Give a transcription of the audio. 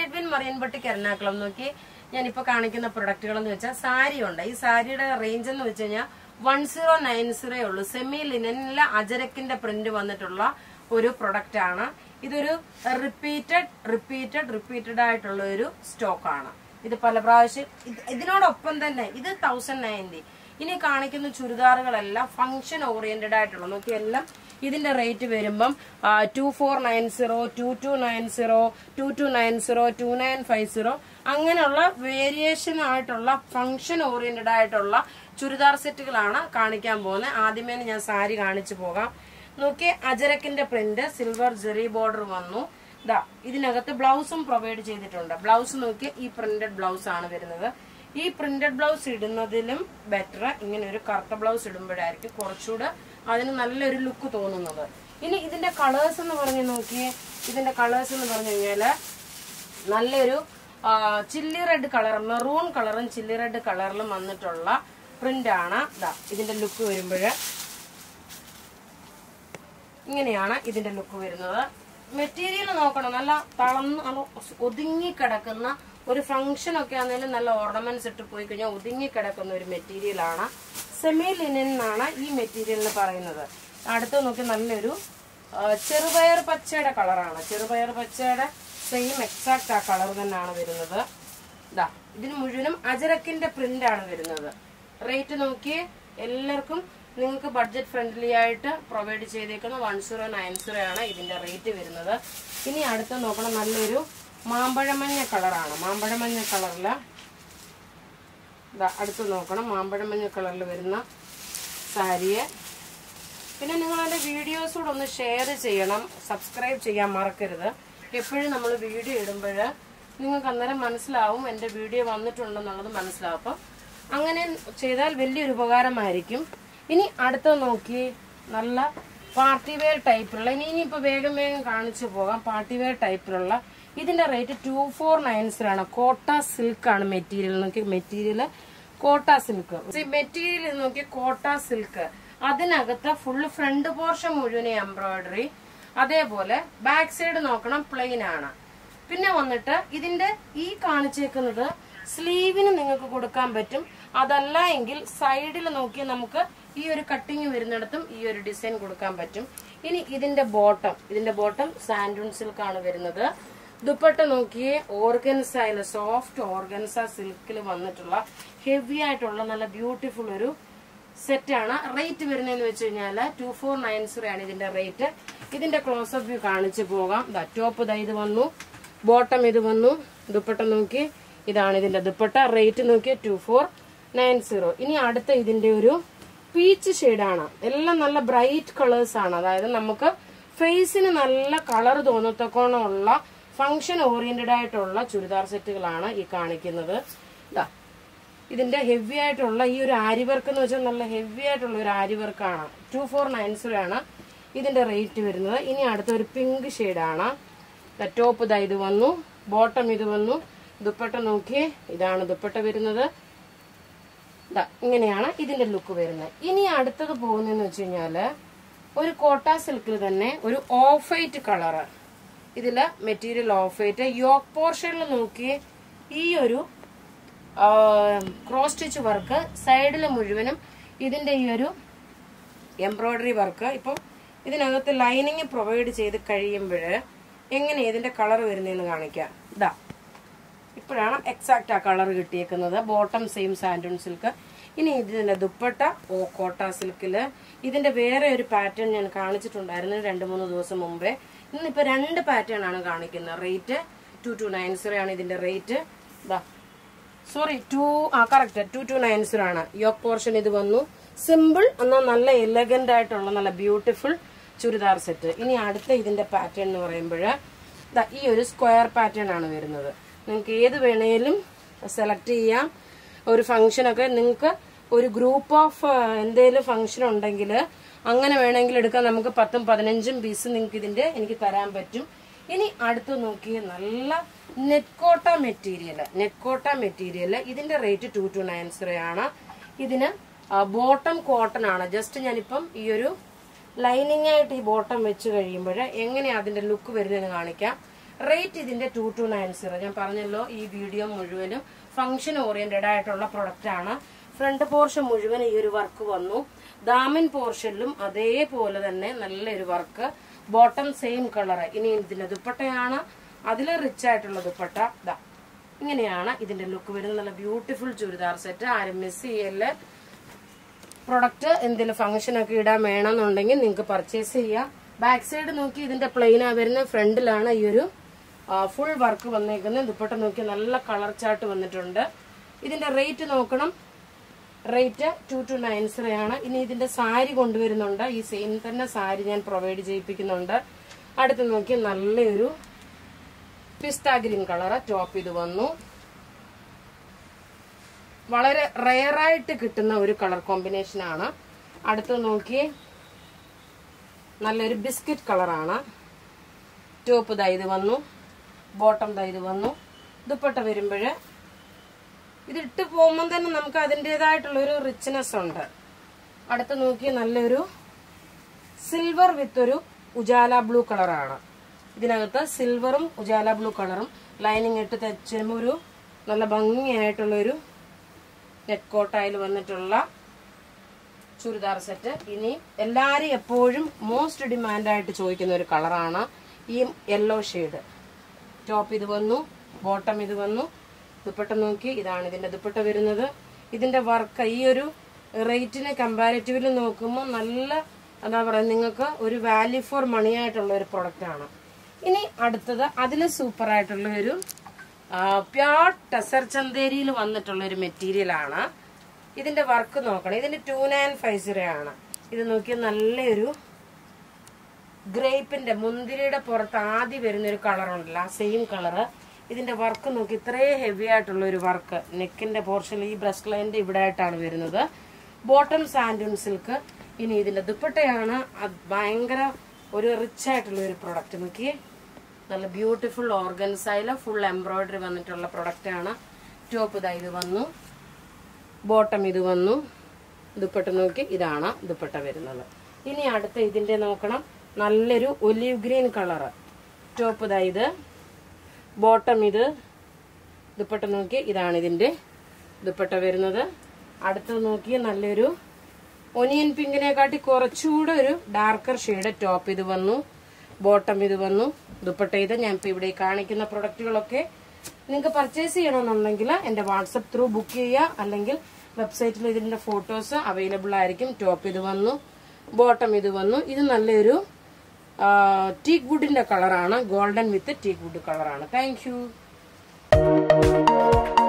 Edwin മറിയൻപട്ടിക്ക് Ernakulam നോക്കി ഞാനിപ്പോ കാണിക്കുന്ന പ്രൊഡക്റ്റുകൾ എന്ന് വെച്ചാൽ സാരി ഉണ്ട് ഈ സാരിയുടെ റേഞ്ച് എന്ന് വെച്ച് കഴിഞ്ഞാൽ വൺ സീറോ നയൻ സീറോ ഉള്ളൂ സെമി ലിനനിലെ അജരക്കിന്റെ പ്രിന്റ് വന്നിട്ടുള്ള ഒരു പ്രൊഡക്റ്റ് ആണ് ഇതൊരു റിപ്പീറ്റഡ് റിപ്പീറ്റഡ് റിപ്പീറ്റഡ് ആയിട്ടുള്ള ഒരു സ്റ്റോക്ക് ആണ് ഇത് പല പ്രാവശ്യം ഇത് ഇതിനോടൊപ്പം തന്നെ ഇത് തൗസൻഡ് നയൻറ്റി ഇനി കാണിക്കുന്ന ചുരിദാറുകളെല്ലാം ഫംഗ്ഷൻ ഓറിയന്റഡ് ആയിട്ടുള്ള നോക്കി എല്ലാം ഇതിന്റെ റേറ്റ് വരുമ്പം two four nine zero two two nine zero two two nine zero two nine five zero അങ്ങനെയുള്ള വേരിയേഷൻ ആയിട്ടുള്ള ഫംഗ്ഷൻ ഓറിയന്റഡ് ആയിട്ടുള്ള ചുരിദാർ സെറ്റുകളാണ് കാണിക്കാൻ പോകുന്നത് ആദ്യമേ ഞാൻ സാരി കാണിച്ചു പോകാം നോക്കി അജരക്കിന്റെ പ്രിന്റ് സിൽവർ ജെറി ബോർഡർ വന്നു ദാ ഇതിനകത്ത് ബ്ലൗസും പ്രൊവൈഡ് ചെയ്തിട്ടുണ്ട് ബ്ലൗസ് നോക്കി ഈ പ്രിന്റഡ് ബ്ലൗസ് ആണ് വരുന്നത് ഈ പ്രിന്റഡ് ബ്ലൗസ് ഇടുന്നതിലും ബെറ്റർ ഇങ്ങനെ ഒരു കറുത്ത ബ്ലൗസ് ഇടുമ്പോഴായിരിക്കും കുറച്ചുകൂടെ അതിന് നല്ലൊരു ലുക്ക് തോന്നുന്നത് ഇനി ഇതിന്റെ കളേഴ്സ് എന്ന് പറഞ്ഞു നോക്കിയേ ഇതിന്റെ കളേഴ്സ് എന്ന് പറഞ്ഞു കഴിഞ്ഞാല് നല്ലൊരു ചില്ലി റെഡ് കളർ മെറൂൺ കളറും ചില്ലി റെഡ് കളറിലും വന്നിട്ടുള്ള പ്രിന്റ് ആണ് ദാ ഇതിന്റെ ലുക്ക് വരുമ്പോഴ് ഇങ്ങനെയാണ് ഇതിന്റെ ലുക്ക് വരുന്നത് മെറ്റീരിയൽ നോക്കണം നല്ല തളർന്ന് നല്ല ഒതുങ്ങി കിടക്കുന്ന ഒരു ഫംഗ്ഷൻ ഒക്കെ ആണെങ്കിലും നല്ല ഓർണമെന്റ്സ് ഇട്ട് പോയി കഴിഞ്ഞാൽ ഒതുങ്ങി കിടക്കുന്ന ഒരു മെറ്റീരിയൽ ആണ് സെമി ലിനൻ എന്നാണ് ഈ മെറ്റീരിയലിന് പറയുന്നത് അടുത്ത് നോക്കി നല്ലൊരു ആ, ചെറുപയർ പച്ചയുടെ കളറാണ് ചെറുപയർ പച്ചയുടെ സെയിം എക്സാക്ട് ആ കളർ തന്നെയാണ് വരുന്നത് ഇതാ ഇതിന് മുഴുവനും അജരക്കിന്റെ പ്രിന്റ് ആണ് വരുന്നത് റേറ്റ് നോക്കി എല്ലാവർക്കും നിങ്ങൾക്ക് ബഡ്ജറ്റ് ഫ്രണ്ട്ലി ആയിട്ട് പ്രൊവൈഡ് ചെയ്തേക്കുന്ന വൺ സീറോ നയൻ സീറോ ആണ് ഇതിന്റെ റേറ്റ് വരുന്നത് ഇനി അടുത്ത് നോക്കണം നല്ലൊരു മാമ്പഴമഞ്ഞ കളറാണ് മാമ്പഴമഞ്ഞ കളറില് ഇതാ അടുത്ത് നോക്കണം മാമ്പഴമഞ്ഞ കളറിൽ വരുന്ന സാരിയെ പിന്നെ നിങ്ങൾ എൻ്റെ വീഡിയോസ് കൂടെ ഒന്ന് ഷെയർ ചെയ്യണം സബ്സ്ക്രൈബ് ചെയ്യാൻ മറക്കരുത് എപ്പോഴും നമ്മൾ വീഡിയോ ഇടുമ്പോൾ നിങ്ങൾക്ക് അന്നേരം മനസ്സിലാവും എൻ്റെ വീഡിയോ വന്നിട്ടുണ്ടെന്നുള്ളത് മനസ്സിലാവും അപ്പം അങ്ങനെ ചെയ്താൽ വലിയൊരു ഉപകാരമായിരിക്കും ഇനി അടുത്ത നോക്കി നല്ല പാർട്ടി വെയർ ടൈപ്പിലുള്ള ഇനി ഇനിയിപ്പോൾ വേഗം വേഗം കാണിച്ചു പോകാം പാർട്ടി വെയർ ടൈപ്പിലുള്ള ഇതിന്റെ റേറ്റ് ടു ഫോർ നയൻ ആണ് കോട്ട സിൽക്ക് ആണ് മെറ്റീരിയൽ നോക്കി മെറ്റീരിയൽ കോട്ട സിൽക്ക് മെറ്റീരിയൽ നോക്കി കോട്ട സിൽക്ക് അതിനകത്ത് ഫുള്ള് ഫ്രണ്ട് പോർഷൻ മുഴുവൻ എംബ്രോയിഡറി അതേപോലെ ബാക്ക് സൈഡ് നോക്കണം പ്ലെയിൻ ആണ് പിന്നെ വന്നിട്ട് ഇതിന്റെ ഈ കാണിച്ചേക്കുന്നത് സ്ലീവിന് നിങ്ങൾക്ക് കൊടുക്കാൻ പറ്റും അതല്ല എങ്കിൽ സൈഡിൽ നോക്കി നമുക്ക് ഈ ഒരു കട്ടിങ് വരുന്നിടത്തും ഈ ഒരു ഡിസൈൻ കൊടുക്കാൻ പറ്റും ഇനി ഇതിന്റെ ബോട്ടം ഇതിന്റെ ബോട്ടം സാൻഡൂൺ സിൽക്ക് ആണ് വരുന്നത് ദുപ്പട്ട നോക്കിയേ ഓർഗൻസ സോഫ്റ്റ് ഓർഗൻസ സിൽക്കിൽ വന്നിട്ടുള്ള ഹെവി ആയിട്ടുള്ള നല്ല ബ്യൂട്ടിഫുൾ ഒരു സെറ്റാണ് റേറ്റ് വരുന്നതെന്ന് വെച്ച് കഴിഞ്ഞാൽ ടു ഫോർ നയൻ സീറോ ആണ് ഇതിന്റെ റേറ്റ് ഇതിന്റെ ക്ലോസപ്പ് വ്യൂ കാണിച്ചു പോകാം ദാ ടോപ്പ് ദാ ഇത് വന്നു ബോട്ടം ഇത് വന്നു ദുപ്പട്ട നോക്കി ഇതാണ് ഇതിന്റെ ദുപ്പട്ട റേറ്റ് നോക്കി ടു ഫോർ നയൻ സീറോ ഇനി അടുത്ത ഇതിന്റെ ഒരു പീച്ച് ഷെയ്ഡാണ് എല്ലാം നല്ല ബ്രൈറ്റ് കളേഴ്സ് ആണ് അതായത് നമുക്ക് ഫേസിന് നല്ല കളർ തോന്നത്തക്കോണമുള്ള ഫംഗ്ഷൻ ഓറിയന്റഡ് ആയിട്ടുള്ള ചുരിദാർ സെറ്റുകളാണ് ഈ കാണിക്കുന്നത് ഇതാ ഇതിന്റെ ഹെവി ആയിട്ടുള്ള ഈ ഒരു ആരി വർക്ക് എന്ന് വെച്ചാൽ നല്ല ഹെവി ആയിട്ടുള്ള ഒരു ആരി വർക്കാണ് ടു ഫോർ നയൻ സീറോ ആണ് ഇതിന്റെ റേറ്റ് വരുന്നത് ഇനി അടുത്ത ഒരു പിങ്ക് ഷെയ്ഡാണ് ടോപ്പ് ഇതാ ഇത് വന്നു ബോട്ടം ഇത് വന്നു ദുപ്പട്ട നോക്കി ഇതാണ് ദുപ്പട്ട വരുന്നത് ദാ ഇങ്ങനെയാണ് ഇതിന്റെ ലുക്ക് വരുന്നത് ഇനി അടുത്തത് പോകുന്നതെന്ന് വെച്ച് കഴിഞ്ഞാല് ഒരു കോട്ട സിൽക്കിൽ തന്നെ ഒരു ഓഫ് വൈറ്റ് കളറ് ഇതില് മെറ്റീരിയൽ ഓഫ് വൈറ്റ് യോക്ക് പോർഷനിൽ നോക്കി ഈ ഒരു ക്രോസ് സ്റ്റിച്ച് വർക്ക് സൈഡിൽ മുഴുവനും ഇതിന്റെ ഈ ഒരു എംബ്രോയിഡറി വർക്ക് ഇപ്പം ഇതിനകത്ത് ലൈനിങ് പ്രൊവൈഡ് ചെയ്ത് കഴിയുമ്പോൾ എങ്ങനെ ഇതിന്റെ കളർ വരുന്നതെന്ന് കാണിക്കാം ഇതാ ഇപ്പോഴാണ് എക്സാക്റ്റ് ആ കളർ കിട്ടിയേക്കുന്നത് ബോട്ടം സെയിം സാൻഡൂൺ സിൽക്ക് ഇനി ഇതിന്റെ ദുപ്പട്ട ഓ കോട്ട സിൽക്കില് ഇതിന്റെ വേറെ ഒരു പാറ്റേൺ ഞാൻ കാണിച്ചിട്ടുണ്ടായിരുന്നു രണ്ട് മൂന്ന് ദിവസം മുമ്പേ ഇന്നിപ്പോ രണ്ട് പാറ്റേൺ ആണ് കാണിക്കുന്നത് rate two two nine zero ആണ് ഇതിന്റെ റേറ്റ് ഇതാ സോറി ടു ആ correct two two nine zero ആണ് യോക്ക് പോർഷൻ ഇത് വന്നു സിമ്പിൾ എന്നാൽ നല്ല എലഗന്റ് ആയിട്ടുള്ള നല്ല ബ്യൂട്ടിഫുൾ ചുരിദാർ സെറ്റ് ഇനി അടുത്ത ഇതിന്റെ പാറ്റേൺ എന്ന് പറയുമ്പോൾ ഈ ഒരു സ്ക്വയർ പാറ്റേൺ ആണ് വരുന്നത് നിങ്ങൾക്ക് ഏത് വേണേലും സെലക്ട് ചെയ്യാം ഒരു ഫംഗ്ഷനൊക്കെ നിങ്ങൾക്ക് ഒരു ഗ്രൂപ്പ് ഓഫ് എന്തെങ്കിലും ഫംഗ്ഷൻ ഉണ്ടെങ്കിൽ അങ്ങനെ വേണമെങ്കിൽ എടുക്കാൻ നമുക്ക് പത്തും പതിനഞ്ചും പീസ് നിങ്ങൾക്ക് ഇതിന്റെ എനിക്ക് തരാൻ പറ്റും ഇനി അടുത്ത് നോക്കിയ നല്ല നെറ്റ്കോട്ട മെറ്റീരിയൽ നെറ്റ്കോട്ട മെറ്റീരിയൽ ഇതിന്റെ rate two two nine zero ആണ് ഇതിന് ബോട്ടം കോട്ടൺ ആണ് ജസ്റ്റ് ഞാനിപ്പം ഈ ഒരു ലൈനിങ് ആയിട്ട് ഈ ബോട്ടം വെച്ച് കഴിയുമ്പോൾ എങ്ങനെയാ അതിന്റെ ലുക്ക് വരുന്നതെന്ന് കാണിക്കാം റേറ്റ് ഇതിന്റെ ടു ടു നയൻ സീറോ ഞാൻ പറഞ്ഞല്ലോ ഈ വീഡിയോ മുഴുവനും ഫംഗ്ഷൻ ഓറിയന്റഡ് ആയിട്ടുള്ള പ്രൊഡക്റ്റ് ആണ് ഫ്രണ്ട് പോർഷൻ മുഴുവൻ ഈ ഒരു വർക്ക് വന്നു ദാമൻ പോർഷനിലും അതേപോലെ തന്നെ നല്ലൊരു വർക്ക് ബോട്ടം സെയിം കളർ ഇനി ഇതിന്റെ ദുപ്പട്ടയാണ് അതിൽ റിച്ച് ആയിട്ടുള്ള ദുപ്പട്ട ദാ ഇങ്ങനെയാണ് ഇതിന്റെ ലുക്ക് വരുന്നത് നല്ല ബ്യൂട്ടിഫുൾ ചുരിദാർ സെറ്റ് ആരും മിസ് ചെയ്യല്ലേ പ്രൊഡക്റ്റ് എന്തെങ്കിലും ഫംഗ്ഷൻ ഒക്കെ ഇടാൻ വേണമെന്നുണ്ടെങ്കിൽ നിങ്ങൾക്ക് പർച്ചേസ് ചെയ്യാം ബാക്ക് സൈഡ് നോക്കി ഇതിന്റെ പ്ലെയിനാ വരുന്ന ഫ്രണ്ടിലാണ് ഈ ഒരു ഫുൾ വർക്ക് വന്നേക്കുന്നത് ദുപ്പട്ട നോക്കി നല്ല കളർ ചാർട്ട് വന്നിട്ടുണ്ട് ഇതിന്റെ റേറ്റ് നോക്കണം റേറ്റ് ടു ടു നയൻ ആണ് ഇനി ഇതിന്റെ സാരി കൊണ്ടുവരുന്നുണ്ട് ഈ സെയിം തന്നെ സാരി ഞാൻ പ്രൊവൈഡ് ചെയ്യിപ്പിക്കുന്നുണ്ട് അടുത്ത് നോക്കി നല്ലൊരു പിസ്ത ഗ്രീൻ കളറ് ടോപ്പ് ഇത് വന്നു വളരെ റയറായിട്ട് കിട്ടുന്ന ഒരു കളർ കോമ്പിനേഷൻ ആണ് അടുത്ത് നോക്കി നല്ലൊരു ബിസ്ക്കറ്റ് കളറാണ് ടോപ്പ് ദാ ഇത് വന്നു ബോട്ടം ദാ ഇത് വന്നു ദുപ്പട്ട വരുമ്പോൾ ഇതിട്ട് പോകുമ്പോൾ തന്നെ നമുക്ക് അതിൻ്റെതായിട്ടുള്ള ഒരു റിച്ച്നെസ് ഉണ്ട് അടുത്ത് നോക്കി നല്ലൊരു സിൽവർ വിത്ത് ഒരു ഉജാല ബ്ലൂ കളറാണ് ഇതിനകത്ത് സിൽവറും ഉജാല ബ്ലൂ കളറും ലൈനിങ് ഇട്ട് തെച്ചുമ്പോൾ ഒരു നല്ല ഭംഗിയായിട്ടുള്ള ഒരു നെറ്റ് കോട്ടായിൽ വന്നിട്ടുള്ള ചുരിദാർ സെറ്റ് ഇനി എല്ലാരും എപ്പോഴും മോസ്റ്റ് ഡിമാൻഡ് ആയിട്ട് ചോദിക്കുന്ന ഒരു കളറാണ് ഈ യെല്ലോ ഷെയ്ഡ് ടോപ്പ് ഇത് വന്നു ബോട്ടം ഇത് വന്നു ദുപ്പട്ട നോക്കി ഇതാണ് ഇതിന്റെ ദുപ്പട്ട വരുന്നത് ഇതിന്റെ വർക്ക് ഈ ഒരു റേറ്റിന് കമ്പാരിറ്റീവ്ലി നോക്കുമ്പോൾ നല്ല എന്താ പറയുക നിങ്ങൾക്ക് ഒരു വാല്യൂ ഫോർ മണി ആയിട്ടുള്ള ഒരു പ്രൊഡക്റ്റ് ആണ് ഇനി അടുത്തത് അതിൽ സൂപ്പർ ആയിട്ടുള്ള ഒരു പ്യോർ ടെസർ ചന്തേരിയിൽ വന്നിട്ടുള്ള ഒരു മെറ്റീരിയൽ ആണ് ഇതിന്റെ വർക്ക് നോക്കണം ഇതിന്റെ ടു നയൻ ഫൈവ് സീറോ ആണ് ഇത് നോക്കിയാൽ നല്ലൊരു ഗ്രേപ്പിന്റെ മുന്തിരിയുടെ പുറത്ത് ആദ്യം വരുന്ന ഒരു കളർ ഉണ്ടല്ലോ ആ സെയിം കളറ് ഇതിന്റെ വർക്ക് നോക്കി ഇത്രയും ഹെവി ആയിട്ടുള്ള ഒരു വർക്ക് നെക്കിന്റെ പോർഷൻ ഈ ബ്രസ്റ്റ് ലൈനിന്റെ ഇവിടെ ആയിട്ടാണ് വരുന്നത് ബോട്ടം സാൻഡൂൺ സിൽക്ക് ഇനി ഇതിന്റെ ദുപ്പട്ടയാണ് അത് ഭയങ്കര ഒരു റിച്ച് ആയിട്ടുള്ള ഒരു പ്രൊഡക്റ്റ് നോക്കി നല്ല ബ്യൂട്ടിഫുൾ ഓർഗൻസൈല് ഫുൾ എംബ്രോയിഡറി വന്നിട്ടുള്ള പ്രൊഡക്റ്റ് ആണ് ടോപ്പ് ഇതാ ഇത് വന്നു ബോട്ടം ഇത് വന്നു ദുപ്പട്ട നോക്കി ഇതാണ് ദുപ്പട്ട വരുന്നത് ഇനി അടുത്ത ഇതിന്റെ നോക്കണം നല്ലൊരു ഒലിവ് ഗ്രീൻ കളറ് ടോപ്പ് ഇതാ ഇത് ബോട്ടം ഇത് ദുപ്പട്ട നോക്കി ഇതാണ് ഇതിന്റെ ദുപ്പട്ട വരുന്നത് അടുത്തത് നോക്കി നല്ലൊരു ഒനിയൻ പിങ്കിനെക്കാട്ടി കുറച്ചുകൂടെ ഒരു ഡാർക്കർ ഷെയ്ഡ് ടോപ്പ് ഇത് വന്നു ബോട്ടം ഇത് വന്നു ദുപ്പട്ട ഇത് ഞാൻ ഇപ്പൊ ഇവിടെ ഈ കാണിക്കുന്ന പ്രൊഡക്റ്റുകളൊക്കെ നിങ്ങൾക്ക് പർച്ചേസ് ചെയ്യണമെന്നുണ്ടെങ്കിൽ എന്റെ വാട്സപ്പ് ത്രൂ ബുക്ക് ചെയ്യുക അല്ലെങ്കിൽ വെബ്സൈറ്റിൽ ഇതിന്റെ ഫോട്ടോസ് അവൈലബിൾ ആയിരിക്കും ടോപ്പ് ഇത് വന്നു ബോട്ടം ഇത് വന്നു ഇത് നല്ലൊരു ടീക്ക് വുഡിന്റെ കളറാണ് ഗോൾഡൻ വിത്ത് ടീക്ക് വുഡ് കളറാണ് താങ്ക് യു